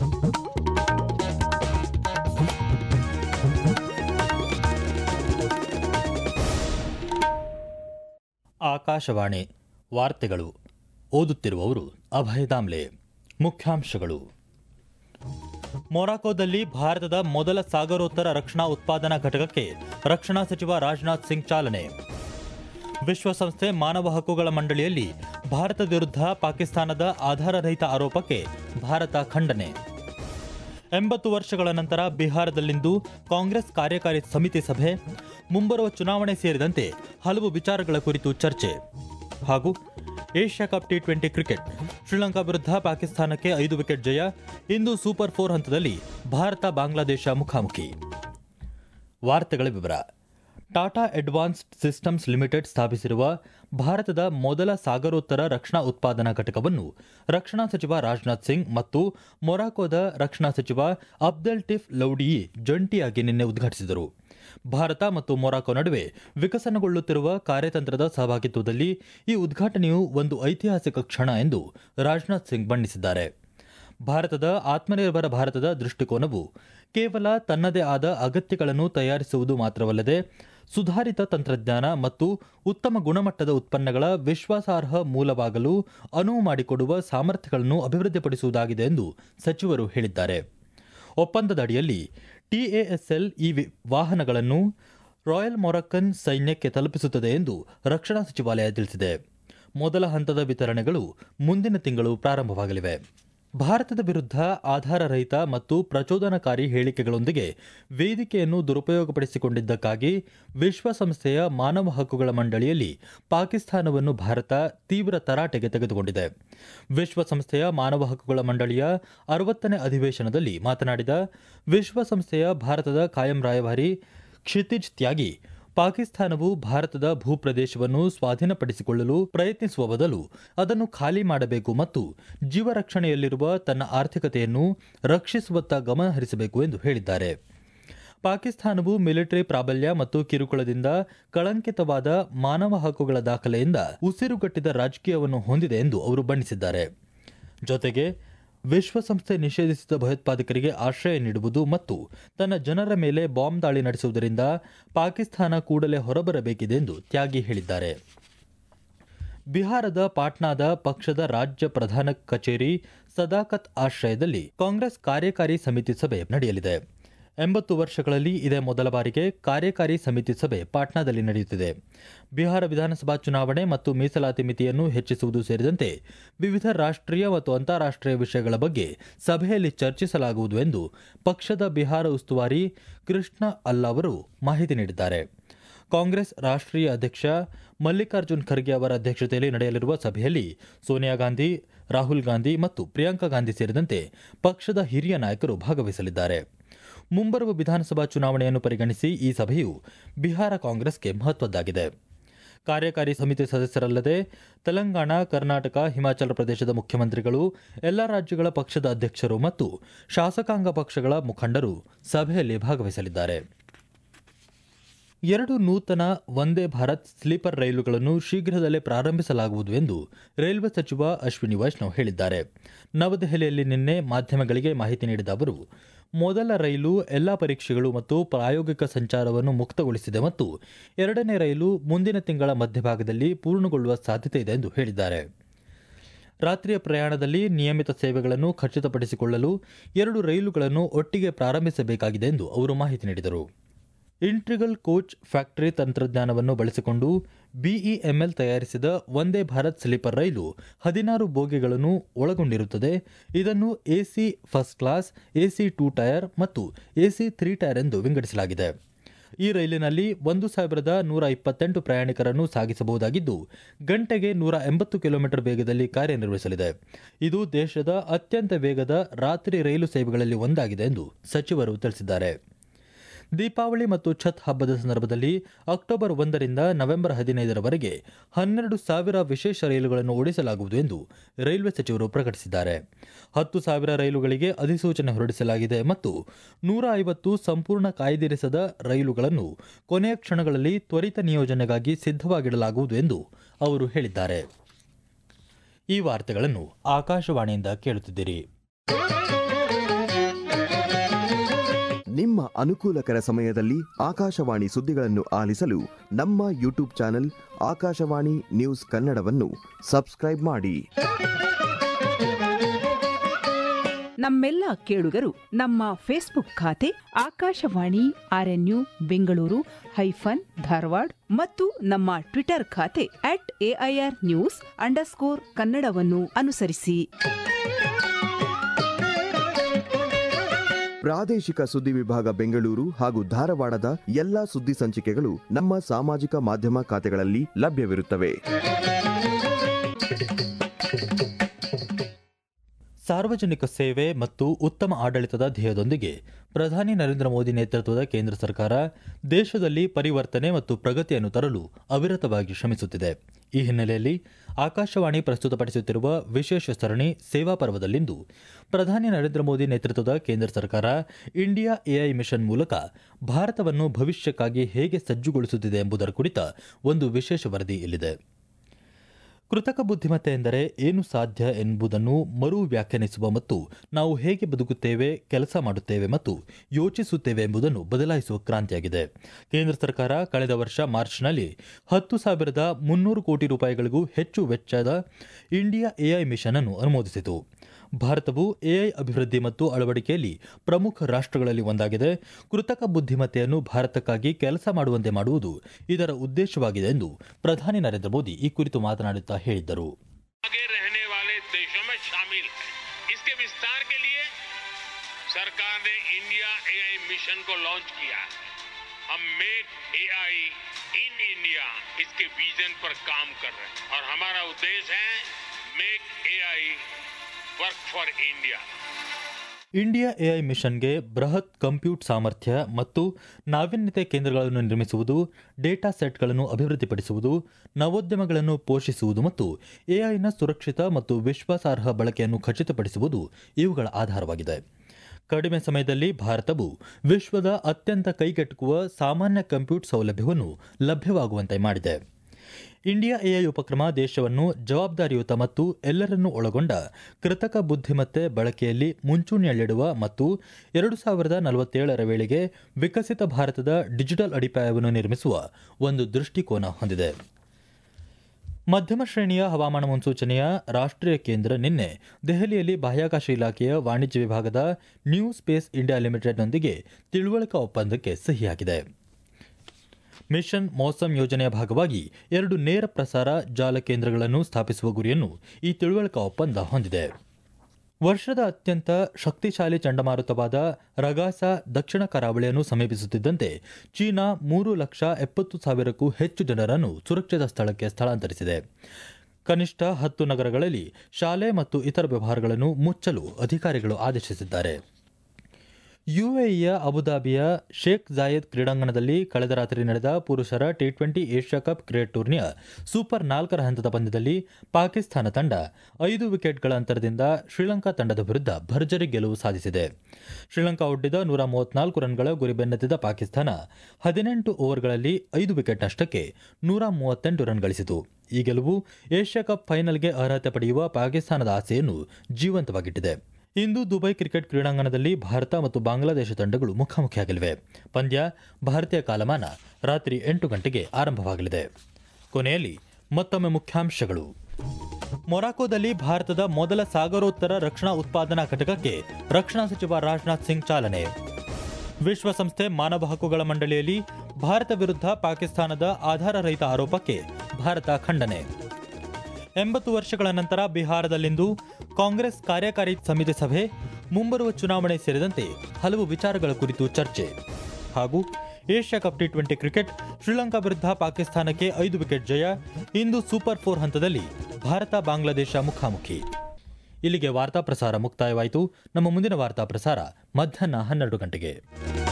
ಆಕಾಶವಾಣಿ ವಾರ್ತೆಗಳು ಓದುತ್ತಿರುವವರು ಅಭಯ ದಾಮ್ಲೆ ಮುಖ್ಯಾಂಶಗಳು ಮೊರಾಕೋದಲ್ಲಿ ಭಾರತದ ಮೊದಲ ಸಾಗರೋತ್ತರ ರಕ್ಷಣಾ ಉತ್ಪಾದನಾ ಘಟಕಕ್ಕೆ ರಕ್ಷಣಾ ಸಚಿವ ರಾಜನಾಥ್ ಸಿಂಗ್ ಚಾಲನೆ ವಿಶ್ವಸಂಸ್ಥೆ ಮಾನವ ಹಕ್ಕುಗಳ ಮಂಡಳಿಯಲ್ಲಿ ಭಾರತ ವಿರುದ್ಧ ಪಾಕಿಸ್ತಾನದ ಆಧಾರರಹಿತ ಆರೋಪಕ್ಕೆ ಭಾರತ ಖಂಡನೆ ಎಂಬತ್ತು ವರ್ಷಗಳ ನಂತರ ಬಿಹಾರದಲ್ಲಿಂದು ಕಾಂಗ್ರೆಸ್ ಕಾರ್ಯಕಾರಿ ಸಮಿತಿ ಸಭೆ ಮುಂಬರುವ ಚುನಾವಣೆ ಸೇರಿದಂತೆ ಹಲವು ವಿಚಾರಗಳ ಕುರಿತು ಚರ್ಚೆ ಹಾಗೂ Asia cup T twenty cricket Sri Lanka ವಿರುದ್ಧ ಪಾಕಿಸ್ತಾನಕ್ಕೆ ಐದು ವಿಕೆಟ್ ಜಯ ಇಂದು ಸೂಪರ್ ಫೋರ್ ಹಂತದಲ್ಲಿ ಭಾರತ ಬಾಂಗ್ಲಾದೇಶ ಮುಖಾಮುಖಿ ವಾರ್ತೆಗಳ ವಿವರ ಟಾಟಾ ಅಡ್ವಾನ್ಸ್ಡ್ ಸಿಸ್ಟಮ್ಸ್ ಲಿಮಿಟೆಡ್ ಸ್ಥಾಪಿಸಿರುವ ಭಾರತದ ಮೊದಲ ಸಾಗರೋತ್ತರ ರಕ್ಷಣಾ ಉತ್ಪಾದನಾ ಘಟಕವನ್ನು ರಕ್ಷಣಾ ಸಚಿವ ರಾಜನಾಥ್ ಸಿಂಗ್ ಮತ್ತು ಮೊರಾಕೋದ ರಕ್ಷಣಾ ಸಚಿವ ಅಬ್ದೆಲ್ ಟಿಫ್ ಲೌಡಿಯಿ ಜಂಟಿಯಾಗಿ ನಿನ್ನೆ ಉದ್ಘಾಟಿಸಿದರು ಭಾರತ ಮತ್ತು ಮೊರಾಕೊ ನಡುವೆ ವಿಕಸನಗೊಳ್ಳುತ್ತಿರುವ ಕಾರ್ಯತಂತ್ರದ ಸಹಭಾಗಿತ್ವದಲ್ಲಿ ಈ ಉದ್ಘಾಟನೆಯು ಒಂದು ಐತಿಹಾಸಿಕ ಕ್ಷಣ ಎಂದು ರಾಜನಾಥ್ ಸಿಂಗ್ ಬಣ್ಣಿಸಿದ್ದಾರೆ ಭಾರತದ ಆತ್ಮನಿರ್ಭರ ಭಾರತದ ದೃಷ್ಟಿಕೋನವು ಕೇವಲ ತನ್ನದೇ ಆದ ಅಗತ್ಯಗಳನ್ನು ತಯಾರಿಸುವುದು ಮಾತ್ರವಲ್ಲದೆ ಸುಧಾರಿತ ತಂತ್ರಜ್ಞಾನ ಮತ್ತು ಉತ್ತಮ ಗುಣಮಟ್ಟದ ಉತ್ಪನ್ನಗಳ ವಿಶ್ವಾಸಾರ್ಹ ಮೂಲವಾಗಲು ಅನುವು ಮಾಡಿಕೊಡುವ ಸಾಮರ್ಥ್ಯಗಳನ್ನು ಅಭಿವೃದ್ಧಿಪಡಿಸುವುದಾಗಿದೆ ಎಂದು ಸಚಿವರು ಹೇಳಿದ್ದಾರೆ ಒಪ್ಪಂದದ ಅಡಿಯಲ್ಲಿ ಟಿಎಎಸ್ಎಲ್ ಈ ವಿ- ವಾಹನಗಳನ್ನು ರಾಯಲ್ ಮೊರಕ್ಕನ್ ಸೈನ್ಯಕ್ಕೆ ತಲುಪಿಸುತ್ತದೆ ಎಂದು ರಕ್ಷಣಾ ಸಚಿವಾಲಯ ತಿಳಿಸಿದೆ ಮೊದಲ ಹಂತದ ವಿತರಣೆಗಳು ಮುಂದಿನ ತಿಂಗಳು ಪ್ರಾರಂಭವಾಗಲಿವೆ ಭಾರತದ ವಿರುದ್ಧ ಆಧಾರರಹಿತ ಮತ್ತು ಪ್ರಚೋದನಕಾರಿ ಹೇಳಿಕೆಗಳೊಂದಿಗೆ ವೇದಿಕೆಯನ್ನು ದುರುಪಯೋಗಪಡಿಸಿಕೊಂಡಿದ್ದಕ್ಕಾಗಿ ವಿಶ್ವಸಂಸ್ಥೆಯ ಮಾನವ ಹಕ್ಕುಗಳ ಮಂಡಳಿಯಲ್ಲಿ ಪಾಕಿಸ್ತಾನವನ್ನು ಭಾರತ ತೀವ್ರ ತರಾಟೆಗೆ ತೆಗೆದುಕೊಂಡಿದೆ ವಿಶ್ವಸಂಸ್ಥೆಯ ಮಾನವ ಹಕ್ಕುಗಳ ಮಂಡಳಿಯ ಅರವತ್ತನೇ ಅಧಿವೇಶನದಲ್ಲಿ ಮಾತನಾಡಿದ ವಿಶ್ವಸಂಸ್ಥೆಯ ಭಾರತದ ಕಾಯಂ ರಾಯಭಾರಿ ಕ್ಷಿತಿಜ್ ತ್ಯಾಗಿ ಪಾಕಿಸ್ತಾನವು ಭಾರತದ ಭೂಪ್ರದೇಶವನ್ನು ಸ್ವಾಧೀನಪಡಿಸಿಕೊಳ್ಳಲು ಪ್ರಯತ್ನಿಸುವ ಬದಲು ಅದನ್ನು ಖಾಲಿ ಮಾಡಬೇಕು ಮತ್ತು ಜೀವ ರಕ್ಷಣೆಯಲ್ಲಿರುವ ತನ್ನ ಆರ್ಥಿಕತೆಯನ್ನು ರಕ್ಷಿಸುವತ್ತ ಗಮನ ಹರಿಸಬೇಕು ಎಂದು ಹೇಳಿದ್ದಾರೆ ಪಾಕಿಸ್ತಾನವು ಮಿಲಿಟರಿ ಪ್ರಾಬಲ್ಯ ಮತ್ತು ಕಿರುಕುಳದಿಂದ ಕಳಂಕಿತವಾದ ಮಾನವ ಹಕ್ಕುಗಳ ದಾಖಲೆಯಿಂದ ಉಸಿರುಗಟ್ಟಿದ ರಾಜಕೀಯವನ್ನು ಹೊಂದಿದೆ ಎಂದು ಅವರು ಬಣ್ಣಿಸಿದ್ದಾರೆ ಜೊತೆಗೆ ವಿಶ್ವಸಂಸ್ಥೆ ನಿಷೇಧಿಸಿದ ಭಯೋತ್ಪಾದಕರಿಗೆ ಆಶ್ರಯ ನೀಡುವುದು ಮತ್ತು ತನ್ನ ಜನರ ಮೇಲೆ ಬಾಂಬ್ ದಾಳಿ ನಡೆಸುವುದರಿಂದ ಪಾಕಿಸ್ತಾನ ಕೂಡಲೇ ಹೊರಬರಬೇಕಿದೆ ಎಂದು ತ್ಯಾಗಿ ಹೇಳಿದ್ದಾರೆ ಬಿಹಾರದ ಪಾಟ್ನಾದ ಪಕ್ಷದ ರಾಜ್ಯ ಪ್ರಧಾನ ಕಚೇರಿ ಸದಾಕತ್ ಆಶ್ರಯದಲ್ಲಿ ಕಾಂಗ್ರೆಸ್ ಕಾರ್ಯಕಾರಿ ಸಮಿತಿ ಸಭೆ ನಡೆಯಲಿದೆ ಎಂಬತ್ತು ವರ್ಷಗಳಲ್ಲಿ ಇದೇ ಮೊದಲ ಬಾರಿಗೆ ಕಾರ್ಯಕಾರಿ ಸಮಿತಿ ಸಭೆ ಪಾಟ್ನಾದಲ್ಲಿ ನಡೆಯುತ್ತಿದೆ ಬಿಹಾರ ವಿಧಾನಸಭಾ ಚುನಾವಣೆ ಮತ್ತು ಮೀಸಲಾತಿ ಮಿತಿಯನ್ನು ಹೆಚ್ಚಿಸುವುದು ಸೇರಿದಂತೆ ವಿವಿಧ ರಾಷ್ಟ್ರೀಯ ಮತ್ತು ಅಂತಾರಾಷ್ಟ್ರೀಯ ವಿಷಯಗಳ ಬಗ್ಗೆ ಸಭೆಯಲ್ಲಿ ಚರ್ಚಿಸಲಾಗುವುದು ಎಂದು ಪಕ್ಷದ ಬಿಹಾರ ಉಸ್ತುವಾರಿ ಕೃಷ್ಣ ಅಲ್ಲ ಅವರು ಮಾಹಿತಿ ನೀಡಿದ್ದಾರೆ ಕಾಂಗ್ರೆಸ್ ರಾಷ್ಟ್ರೀಯ ಅಧ್ಯಕ್ಷ ಮಲ್ಲಿಕಾರ್ಜುನ್ ಖರ್ಗೆ ಅವರ ಅಧ್ಯಕ್ಷತೆಯಲ್ಲಿ ನಡೆಯಲಿರುವ ಸಭೆಯಲ್ಲಿ ಸೋನಿಯಾ ಗಾಂಧಿ ರಾಹುಲ್ ಗಾಂಧಿ ಮತ್ತು ಪ್ರಿಯಾಂಕಾ ಗಾಂಧಿ ಸೇರಿದಂತೆ ಪಕ್ಷದ ಹಿರಿಯ ನಾಯಕರು ಭಾಗವಹಿಸಲಿದ್ದಾರೆ ಮುಂಬರುವ ವಿಧಾನಸಭಾ ಚುನಾವಣೆಯನ್ನು ಪರಿಗಣಿಸಿ ಈ ಸಭೆಯು ಬಿಹಾರ ಕಾಂಗ್ರೆಸ್ಗೆ ಮಹತ್ವದ್ದಾಗಿದೆ ಕಾರ್ಯಕಾರಿ ಸಮಿತಿ ಸದಸ್ಯರಲ್ಲದೆ ತೆಲಂಗಾಣ ಕರ್ನಾಟಕ ಹಿಮಾಚಲ ಪ್ರದೇಶದ ಮುಖ್ಯಮಂತ್ರಿಗಳು ಎಲ್ಲ ರಾಜ್ಯಗಳ ಪಕ್ಷದ ಅಧ್ಯಕ್ಷರು ಮತ್ತು ಶಾಸಕಾಂಗ ಪಕ್ಷಗಳ ಮುಖಂಡರು ಸಭೆಯಲ್ಲಿ ಭಾಗವಹಿಸಲಿದ್ದಾರೆ ಎರಡು ನೂತನ ವಂದೇ ಭಾರತ್ ಸ್ಲೀಪರ್ ರೈಲುಗಳನ್ನು ಶೀಘ್ರದಲ್ಲೇ ಪ್ರಾರಂಭಿಸಲಾಗುವುದು ಎಂದು ರೈಲ್ವೆ ಸಚಿವ ಅಶ್ವಿನಿ ವೈಷ್ಣವ್ ಹೇಳಿದ್ದಾರೆ ನವದೆಹಲಿಯಲ್ಲಿ ನಿನ್ನೆ ಮಾಧ್ಯಮಗಳಿಗೆ ಮಾಹಿತಿ ನೀಡಿದ ಅವರು ಮೊದಲ ರೈಲು ಎಲ್ಲಾ ಪರೀಕ್ಷೆಗಳು ಮತ್ತು ಪ್ರಾಯೋಗಿಕ ಸಂಚಾರವನ್ನು ಮುಕ್ತಗೊಳಿಸಿದೆ ಮತ್ತು ಎರಡನೇ ರೈಲು ಮುಂದಿನ ತಿಂಗಳ ಮಧ್ಯಭಾಗದಲ್ಲಿ ಪೂರ್ಣಗೊಳ್ಳುವ ಸಾಧ್ಯತೆ ಇದೆ ಎಂದು ಹೇಳಿದ್ದಾರೆ ರಾತ್ರಿಯ ಪ್ರಯಾಣದಲ್ಲಿ ನಿಯಮಿತ ಸೇವೆಗಳನ್ನು ಖಚಿತಪಡಿಸಿಕೊಳ್ಳಲು ಎರಡು ರೈಲುಗಳನ್ನು ಒಟ್ಟಿಗೆ ಪ್ರಾರಂಭಿಸಬೇಕಾಗಿದೆ ಎಂದು ಅವರು ಮಾಹಿತಿ ನೀಡಿದರು ಇಂಟ್ರಿಗಲ್ ಕೋಚ್ ಫ್ಯಾಕ್ಟರಿ ತಂತ್ರಜ್ಞಾನವನ್ನು ಬಳಸಿಕೊಂಡು ಬಿಇಎಂಎಲ್ ತಯಾರಿಸಿದ ವಂದೇ ಭಾರತ್ ಸ್ಲೀಪರ್ ರೈಲು ಹದಿನಾರು ಬೋಗಿಗಳನ್ನು ಒಳಗೊಂಡಿರುತ್ತದೆ ಇದನ್ನು AC first class AC two tier ಮತ್ತು ಎಸಿ ತ್ರೀ ಟೈರ್ ಎಂದು ವಿಂಗಡಿಸಲಾಗಿದೆ ಈ ರೈಲಿನಲ್ಲಿ ಒಂದು ಸಾವಿರದ ನೂರ ಇಪ್ಪತ್ತೆಂಟು ಪ್ರಯಾಣಿಕರನ್ನು ಸಾಗಿಸಬಹುದಾಗಿದ್ದು ಗಂಟೆಗೆ ನೂರ ಎಂಬತ್ತು ಕಿಲೋಮೀಟರ್ ವೇಗದಲ್ಲಿ ಕಾರ್ಯನಿರ್ವಹಿಸಲಿದೆ ಇದು ದೇಶದ ಅತ್ಯಂತ ವೇಗದ ರಾತ್ರಿ ರೈಲು ಸೇವೆಗಳಲ್ಲಿ ಒಂದಾಗಿದೆ ಎಂದು ಸಚಿವರು ತಿಳಿಸಿದ್ದಾರೆ ದೀಪಾವಳಿ ಮತ್ತು ಛತ್ ಹಬ್ಬದ ಸಂದರ್ಭದಲ್ಲಿ ಅಕ್ಟೋಬರ್ ಒಂದರಿಂದ ನವೆಂಬರ್ ಹದಿನೈದರವರೆಗೆ ಹನ್ನೆರಡು ಸಾವಿರ ವಿಶೇಷ ರೈಲುಗಳನ್ನು ಓಡಿಸಲಾಗುವುದು ಎಂದು ರೈಲ್ವೆ ಸಚಿವರು ಪ್ರಕಟಿಸಿದ್ದಾರೆ ಹತ್ತು ಸಾವಿರ ರೈಲುಗಳಿಗೆ ಅಧಿಸೂಚನೆ ಹೊರಡಿಸಲಾಗಿದೆ ಮತ್ತು ನೂರ ಐವತ್ತು ಸಂಪೂರ್ಣ ಕಾಯ್ದಿರಿಸದ ರೈಲುಗಳನ್ನು ಕೊನೆಯ ಕ್ಷಣಗಳಲ್ಲಿ ತ್ವರಿತ ನಿಯೋಜನೆಗಾಗಿ ಸಿದ್ಧವಾಗಿಡಲಾಗುವುದು ಎಂದು ಅವರು ಹೇಳಿದ್ದಾರೆ ಈ ವಾರ್ತೆಗಳನ್ನು ಆಕಾಶವಾಣಿಯಿಂದ ಕೇಳುತ್ತಿದ್ದೀರಿ ನಿಮ್ಮ ಅನುಕೂಲಕರ ಸಮಯದಲ್ಲಿ ಆಕಾಶವಾಣಿ ಸುದ್ದಿಗಳನ್ನು ಆಲಿಸಲು ನಮ್ಮ ಯೂಟ್ಯೂಬ್ ಚಾನೆಲ್ ಆಕಾಶವಾಣಿ ನ್ಯೂಸ್ ಕನ್ನಡವನ್ನು ಸಬ್ಸ್ಕ್ರೈಬ್ ಮಾಡಿ ನಮ್ಮೆಲ್ಲ ಕೇಳುಗರು ನಮ್ಮ ಫೇಸ್ಬುಕ್ ಖಾತೆ ಆಕಾಶವಾಣಿ ಆರ್ಎನ್ಯು ಬೆಂಗಳೂರು ಹೈಫನ್ ಧಾರವಾಡ ಮತ್ತು ನಮ್ಮ ಟ್ವಿಟರ್ ಖಾತೆ ಅಟ್ ಎಐಆರ್ ನ್ಯೂಸ್ ಅಂಡರ್ಸ್ಕೋರ್ ಕನ್ನಡವನ್ನು ಅನುಸರಿಸಿ ಪ್ರಾದೇಶಿಕ ಸುದ್ದಿ ವಿಭಾಗ ಬೆಂಗಳೂರು ಹಾಗೂ ಧಾರವಾಡದ ಎಲ್ಲಾ ಸುದ್ದಿ ಸಂಚಿಕೆಗಳು ನಮ್ಮ ಸಾಮಾಜಿಕ ಮಾಧ್ಯಮ ಖಾತೆಗಳಲ್ಲಿ ಲಭ್ಯವಿರುತ್ತವೆ ಸಾರ್ವಜನಿಕ ಸೇವೆ ಮತ್ತು ಉತ್ತಮ ಆಡಳಿತದ ಧ್ಯೇಯದೊಂದಿಗೆ ಪ್ರಧಾನಿ ನರೇಂದ್ರ ಮೋದಿ ನೇತೃತ್ವದ ಕೇಂದ್ರ ಸರ್ಕಾರ ದೇಶದಲ್ಲಿ ಪರಿವರ್ತನೆ ಮತ್ತು ಪ್ರಗತಿಯನ್ನು ತರಲು ಅವಿರತವಾಗಿ ಶ್ರಮಿಸುತ್ತಿದೆ ಈ ಹಿನ್ನೆಲೆಯಲ್ಲಿ ಆಕಾಶವಾಣಿ ಪ್ರಸ್ತುತಪಡಿಸುತ್ತಿರುವ ವಿಶೇಷ ಸರಣಿ ಸೇವಾ ಪರ್ವದಲ್ಲಿಂದು ಪ್ರಧಾನಿ ನರೇಂದ್ರ ಮೋದಿ ನೇತೃತ್ವದ ಕೇಂದ್ರ ಸರ್ಕಾರ ಇಂಡಿಯಾ ಎಐ ಮಿಷನ್ ಮೂಲಕ ಭಾರತವನ್ನು ಭವಿಷ್ಯಕ್ಕಾಗಿ ಹೇಗೆ ಸಜ್ಜುಗೊಳಿಸುತ್ತಿದೆ ಎಂಬುದರ ಕುರಿತ ಒಂದು ವಿಶೇಷ ವರದಿ ಇಲ್ಲಿದೆ ಕೃತಕ ಬುದ್ಧಿಮತ್ತೆ ಎಂದರೆ ಏನು ಸಾಧ್ಯ ಎಂಬುದನ್ನು ಮರು ವ್ಯಾಖ್ಯಾನಿಸುವ ಮತ್ತು ನಾವು ಹೇಗೆ ಬದುಕುತ್ತೇವೆ ಕೆಲಸ ಮಾಡುತ್ತೇವೆ ಮತ್ತು ಯೋಚಿಸುತ್ತೇವೆ ಎಂಬುದನ್ನು ಬದಲಾಯಿಸುವ ಕ್ರಾಂತಿಯಾಗಿದೆ ಕೇಂದ್ರ ಸರ್ಕಾರ ಕಳೆದ ವರ್ಷ ಮಾರ್ಚ್ನಲ್ಲಿ ಹತ್ತು ಸಾವಿರದ ಮುನ್ನೂರು ಕೋಟಿ ರೂಪಾಯಿಗಳಿಗೂ ಹೆಚ್ಚು ವೆಚ್ಚದ ಇಂಡಿಯಾ ಎಐ ಮಿಷನ್ ಅನ್ನು ಅನುಮೋದಿಸಿತು ಭಾರತವು ಎಐ ಅಭಿವೃದ್ಧಿ ಮತ್ತು ಅಳವಡಿಕೆಯಲ್ಲಿ ಪ್ರಮುಖ ರಾಷ್ಟ್ರಗಳಲ್ಲಿ ಒಂದಾಗಿದೆ ಕೃತಕ ಬುದ್ಧಿಮತ್ತೆಯನ್ನು ಭಾರತಕ್ಕಾಗಿ ಕೆಲಸ ಮಾಡುವಂತೆ ಮಾಡುವುದು ಇದರ ಉದ್ದೇಶವಾಗಿದೆ ಎಂದು ಪ್ರಧಾನಿ ನರೇಂದ್ರ ಮೋದಿ ಈ ಕುರಿತು ಮಾತನಾಡುತ್ತಾ ಹೇಳಿದ್ದರು आगे रहने वाले देशों में शामिल है इसके विस्तार के लिए सरकार ने इंडिया एआई मिशन को लॉन्च किया है हम मेक एआई इन इंडिया इसके विजन पर काम कर रहे हैं और हमारा उद्देश्य है make AI work for India India AI ಮಿಷನ್ಗೆ ಬೃಹತ್ ಕಂಪ್ಯೂಟ್ ಸಾಮರ್ಥ್ಯ ಮತ್ತು ನಾವೀನ್ಯತೆ ಕೇಂದ್ರಗಳನ್ನು ನಿರ್ಮಿಸುವುದು ಡೇಟಾ ಸೆಟ್ಗಳನ್ನು ಅಭಿವೃದ್ಧಿಪಡಿಸುವುದು ನವೋದ್ಯಮಗಳನ್ನು ಪೋಷಿಸುವುದು ಮತ್ತು ಎಐನ ಸುರಕ್ಷಿತ ಮತ್ತು ವಿಶ್ವಾಸಾರ್ಹ ಬಳಕೆಯನ್ನು ಖಚಿತಪಡಿಸುವುದು ಇವುಗಳ ಆಧಾರವಾಗಿದೆ ಕಡಿಮೆ ಸಮಯದಲ್ಲಿ ಭಾರತವು ವಿಶ್ವದ ಅತ್ಯಂತ ಕೈಗೆಟುಕುವ ಸಾಮಾನ್ಯ ಕಂಪ್ಯೂಟ್ ಸೌಲಭ್ಯವನ್ನು ಲಭ್ಯವಾಗುವಂತೆ ಮಾಡಿದೆ ಇಂಡಿಯಾ ಎಐ ಉಪಕ್ರಮ ದೇಶವನ್ನು ಜವಾಬ್ದಾರಿಯುತ ಮತ್ತು ಎಲ್ಲರನ್ನೂ ಒಳಗೊಂಡ ಕೃತಕ ಬುದ್ಧಿಮತ್ತೆ ಬಳಕೆಯಲ್ಲಿ ಮುಂಚೂಣಿಯಲ್ಲಿಡುವ ಮತ್ತು ಎರಡು ಸಾವಿರದ ನಲವತ್ತೇಳರ ವೇಳೆಗೆ ವಿಕಸಿತ ಭಾರತದ ಡಿಜಿಟಲ್ ಅಡಿಪಾಯವನ್ನು ನಿರ್ಮಿಸುವ ಒಂದು ದೃಷ್ಟಿಕೋನ ಹೊಂದಿದೆ ಮಧ್ಯಮ ಶ್ರೇಣಿಯ ಹವಾಮಾನ ಮುನ್ಸೂಚನೆಯ ರಾಷ್ಟ್ರೀಯ ಕೇಂದ್ರ ನಿನ್ನೆ ದೆಹಲಿಯಲ್ಲಿ ಬಾಹ್ಯಾಕಾಶ ಇಲಾಖೆಯ ವಾಣಿಜ್ಯ ವಿಭಾಗದ ನ್ಯೂ ಸ್ಪೇಸ್ ಇಂಡಿಯಾ ಲಿಮಿಟೆಡ್ನೊಂದಿಗೆ ತಿಳುವಳಿಕಾ ಒಪ್ಪಂದಕ್ಕೆ ಸಹಿ ಹಾಕಿದೆ ಮಿಷನ್ ಮೌಸಮ್ ಯೋಜನೆಯ ಭಾಗವಾಗಿ ಎರಡು ನೇರ ಪ್ರಸಾರ ಜಾಲ ಕೇಂದ್ರಗಳನ್ನು ಸ್ಥಾಪಿಸುವ ಗುರಿಯನ್ನು ಈ ತಿಳುವಳಿಕಾ ಒಪ್ಪಂದ ಹೊಂದಿದೆ ವರ್ಷದ ಅತ್ಯಂತ ಶಕ್ತಿಶಾಲಿ ಚಂಡಮಾರುತವಾದ ರಗಾಸ ದಕ್ಷಿಣ ಕರಾವಳಿಯನ್ನು ಸಮೀಪಿಸುತ್ತಿದ್ದಂತೆ ಚೀನಾ ಮೂರು ಲಕ್ಷ ಎಪ್ಪತ್ತು ಸಾವಿರಕ್ಕೂ ಹೆಚ್ಚು ಜನರನ್ನು ಸುರಕ್ಷಿತ ಸ್ಥಳಕ್ಕೆ ಸ್ಥಳಾಂತರಿಸಿದೆ ಕನಿಷ್ಠ ಹತ್ತು ನಗರಗಳಲ್ಲಿ ಶಾಲೆ ಮತ್ತು ಇತರ ವ್ಯವಹಾರಗಳನ್ನು ಮುಚ್ಚಲು ಅಧಿಕಾರಿಗಳು ಆದೇಶಿಸಿದ್ದಾರೆ ಯುಎಇಯ ಅಬುದಾಬಿಯ ಶೇಖ್ ಜಾಯದ್ ಕ್ರೀಡಾಂಗಣದಲ್ಲಿ ಕಳೆದ ರಾತ್ರಿ ನಡೆದ ಪುರುಷರ T twenty Asia cup cricket ಟೂರ್ನಿಯ ಸೂಪರ್ ನಾಲ್ಕರ ಹಂತದ ಪಂದ್ಯದಲ್ಲಿ ಪಾಕಿಸ್ತಾನ ತಂಡ ಐದು ವಿಕೆಟ್ಗಳ ಅಂತರದಿಂದ ಶ್ರೀಲಂಕಾ ತಂಡದ ವಿರುದ್ಧ ಭರ್ಜರಿ ಗೆಲುವು ಸಾಧಿಸಿದೆ ಶ್ರೀಲಂಕಾ ಒಡ್ಡಿದ ನೂರ ಮೂವತ್ನಾಲ್ಕು ರನ್ಗಳ ಗುರಿ ಬೆನ್ನತ್ತಿದ ಪಾಕಿಸ್ತಾನ ಹದಿನೆಂಟು ಓವರ್ಗಳಲ್ಲಿ ಐದು ವಿಕೆಟ್ ನಷ್ಟಕ್ಕೆ ನೂರ ಮೂವತ್ತೆಂಟು ರನ್ ಗಳಿಸಿತು ಈ ಗೆಲುವು ಏಷ್ಯಾ ಕಪ್ ಫೈನಲ್ಗೆ ಅರ್ಹತೆ ಪಡೆಯುವ ಪಾಕಿಸ್ತಾನದ ಆಸೆಯನ್ನು ಜೀವಂತವಾಗಿಟ್ಟಿದೆ ಇಂದು ದುಬೈ ಕ್ರಿಕೆಟ್ ಕ್ರೀಡಾಂಗಣದಲ್ಲಿ ಭಾರತ ಮತ್ತು ಬಾಂಗ್ಲಾದೇಶ ತಂಡಗಳು ಮುಖಾಮುಖಿಯಾಗಲಿವೆ ಪಂದ್ಯ ಭಾರತೀಯ ಕಾಲಮಾನ ರಾತ್ರಿ ಎಂಟು ಗಂಟೆಗೆ ಆರಂಭವಾಗಲಿದೆ ಕೊನೆಯಲ್ಲಿ ಮತ್ತೊಮ್ಮೆ ಮುಖ್ಯಾಂಶಗಳು ಮೊರಾಕೋದಲ್ಲಿ ಭಾರತದ ಮೊದಲ ಸಾಗರೋತ್ತರ ರಕ್ಷಣಾ ಉತ್ಪಾದನಾ ಘಟಕಕ್ಕೆ ರಕ್ಷಣಾ ಸಚಿವ ರಾಜನಾಥ್ ಸಿಂಗ್ ಚಾಲನೆ ವಿಶ್ವಸಂಸ್ಥೆ ಮಾನವ ಹಕ್ಕುಗಳ ಮಂಡಳಿಯಲ್ಲಿ ಭಾರತ ವಿರುದ್ಧ ಪಾಕಿಸ್ತಾನದ ಆಧಾರರಹಿತ ಆರೋಪಕ್ಕೆ ಭಾರತ ಖಂಡನೆ ಎಂಬತ್ತು ವರ್ಷಗಳ ನಂತರ ಬಿಹಾರದಲ್ಲಿಂದು ಕಾಂಗ್ರೆಸ್ ಕಾರ್ಯಕಾರಿ ಸಮಿತಿ ಸಭೆ ಮುಂಬರುವ ಚುನಾವಣೆ ಸೇರಿದಂತೆ ಹಲವು ವಿಚಾರಗಳ ಕುರಿತು ಚರ್ಚೆ ಹಾಗೂ Asia cup T twenty cricket Sri Lanka ವಿರುದ್ಧ ಪಾಕಿಸ್ತಾನಕ್ಕೆ ಐದು ವಿಕೆಟ್ ಜಯ ಇಂದು ಸೂಪರ್ ಫೋರ್ ಹಂತದಲ್ಲಿ ಭಾರತ ಬಾಂಗ್ಲಾದೇಶ ಮುಖಾಮುಖಿ ಇಲ್ಲಿಗೆ ವಾರ್ತಾ ಪ್ರಸಾರ ಮುಕ್ತಾಯವಾಯಿತು ನಮ್ಮ ಮುಂದಿನ ವಾರ್ತಾ ಪ್ರಸಾರ ಮಧ್ಯಾಹ್ನ ಹನ್ನೆರಡು ಗಂಟೆಗೆ